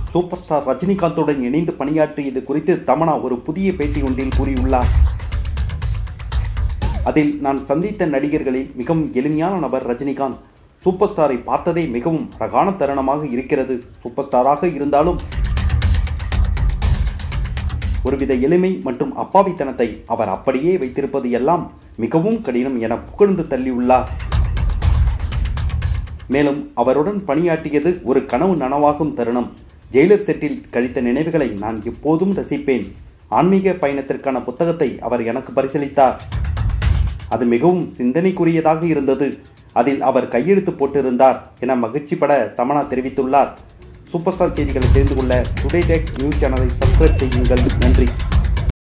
super star ரஜினிகாந்துடன் இணைந்து பணியாற்றியது குறித்து தமனா ஒரு புதிய பேட்டி ஒன்றில் கூறியுள்ளார் அதில் நான் சந்தித்த நடிகர்களில் மிகவும் எளிமையான நபர் ரஜினிகாந்த் சூப்பர் ஸ்டாரை பார்த்ததே மிகவும் அழகான தருணமாக இருக்கிறது சூப்பர் ஸ்டாராக இருந்தாலும் ஒருவித எளிமை மற்றும் அப்பாவித்தனத்தை அவர் அப்படியே வைத்திருப்பது எல்லாம் மிகவும் கடினம் என புகழ்ந்து தள்ளியுள்ளார் மேலும் அவருடன் பணியாற்றியது ஒரு கனவு நனவாகும் தருணம் ஜெயிலர் செட்டில் கழித்த நினைவுகளை நான் எப்போதும் ரசிப்பேன் ஆன்மீக பயணத்திற்கான புத்தகத்தை அவர் எனக்கு பரிசீலித்தார் அது மிகவும் சிந்தனைக்குரியதாக இருந்தது அதில் அவர் கையெழுத்து போட்டிருந்தார் என மகிழ்ச்சிப்பட தமனா தெரிவித்துள்ளார் சூப்பர் ஸ்டார் செய்திகளை தெரிந்து கொள்ள டுடே டெக் நியூஸ் சேனலை சப்ஸ்கிரைப் செய்யுங்கள் நன்றி